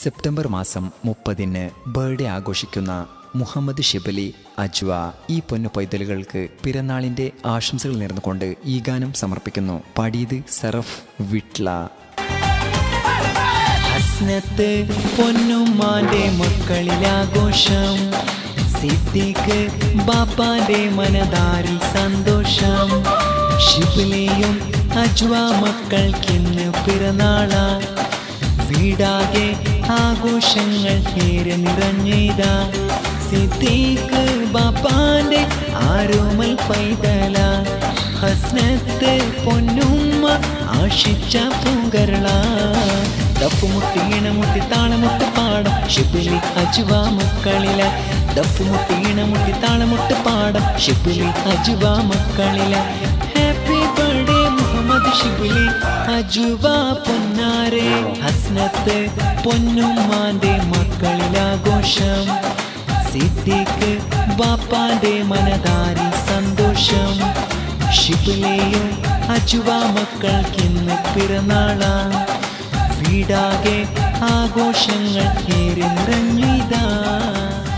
September മാസം മുപ്പതിന് birthday ആഘോഷിക്കുന്ന മുഹമ്മദ് ഷിബലി അജ്വ ഈ പൊന്നു പൈതലുകൾക്ക് പിറന്നാളിന്റെ ആശംസകൾ നേർന്നുകൊണ്ട് ഈ ഗാനം സമർപ്പിക്കുന്നു പാടിയത് സറഫ് വിട്ല ഹസ്നത്ത് പൊന്നുമാന്റെ മക്കളിലാഘോഷം സിദ്ദീഖ് ബാപ്പാന്റെ മനതാരിൽ സന്തോഷം ഷിബിലെയും അജ്വ മക്കൾക്കിന്ന് പിറന്നാള വീടാകെ ആഘോഷങ്ങൾ ഏറെ നിറഞ്ഞിതാ സിദ്ദീഖ് ബാപ്പാന്റെ ആരോമൽ പൈതല ഹസ്നത്ത് പൊന്നുമ്മ ആശിച്ച പൂങ്കരള ദഫുമുട്ടി ഇണമുട്ടി താളമുട്ട് പാടം ഷിബിലി അജുവ മക്കളില ദഫുമുട്ടി ഇണമുട്ടി താളമുട്ട് പാടം ഷിബിലി അജുവ മക്കളില ഹാപ്പി ബർത്ത്ഡേ മുഹമ്മദ് ഷിബിലി അജുവ പൊന്നാരെ ഹസ്നത്ത് പൊന്നുമ്മാന്റെ മക്കളിലാഘോഷം സിദ്ദീഖ് ബാപ്പാന്റെ മനതാരി സന്തോഷം ഷിബിലെയും അജുവ മക്കൾക്കിന്ന് പിറന്നാള വീടാകെ ആഘോഷങ്ങൾ ഏറെ നിറഞ്ഞിതാ